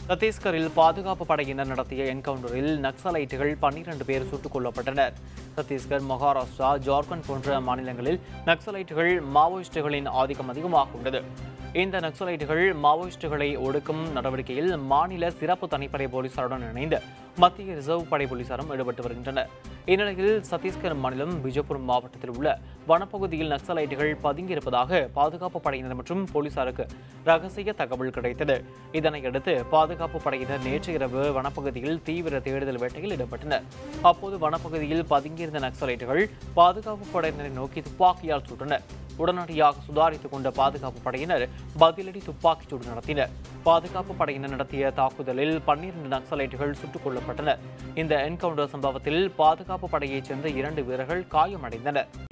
சத்தீஸ்கரில் பாதுகாப்பு படையினர் நடத்திய என்கவுண்டரில் நக்சலைட்டுகள் பன்னிரண்டு பேர் சுட்டுக் கொல்லப்பட்டனர் சத்தீஸ்கர் மகாராஷ்டிரா ஜார்க்கண்ட் போன்ற மாநிலங்களில் நக்சலைட்டுகள் மாவோயிஸ்டுகளின் ஆதிக்கம் அதிகமாக உள்ளது இந்த நக்சலைட்டுகள் மாவோயிஸ்டுகளை ஒடுக்கும் நடவடிக்கையில் மாநில சிறப்பு தனிப்படை போலீசாருடன் இணைந்து மத்திய ரிசர்வ் படை போலீசாரும் ஈடுபட்டு வருகின்றனர் இந்நிலையில் சத்தீஸ்கர் மாநிலம் பிஜப்பூர் மாவட்டத்தில் உள்ள வனப்பகுதியில் நக்சலைட்டுகள் பதுங்கியிருப்பதாக பாதுகாப்பு படையினர் மற்றும் போலீசாருக்கு ரகசிய தகவல் கிடைத்தது இதனையடுத்து பாதுகாப்பு படையினர் நேற்று இரவு வனப்பகுதியில் தீவிர தேடுதல் வேட்டையில் ஈடுபட்டனர் அப்போது வனப்பகுதியில் பதுங்கியிருந்த நக்சலைட்டுகள் பாதுகாப்பு படையினரை நோக்கி துப்பாக்கியால் சுட்டனர் உடனடியாக சுதாரித்துக் கொண்ட பாதுகாப்பு படையினர் பதிலடி துப்பாக்கிச் சூடு நடத்தினர் பாதுகாப்பு படையினர் நடத்திய தாக்குதலில் பன்னிரண்டு நக்சலைட்டுகள் சுட்டுக் கொல்லப்பட்டனர் இந்த என்கவுண்டர் சம்பவத்தில் பாதுகாப்பு படையைச் சேர்ந்த இரண்டு வீரர்கள் காயமடைந்தனர்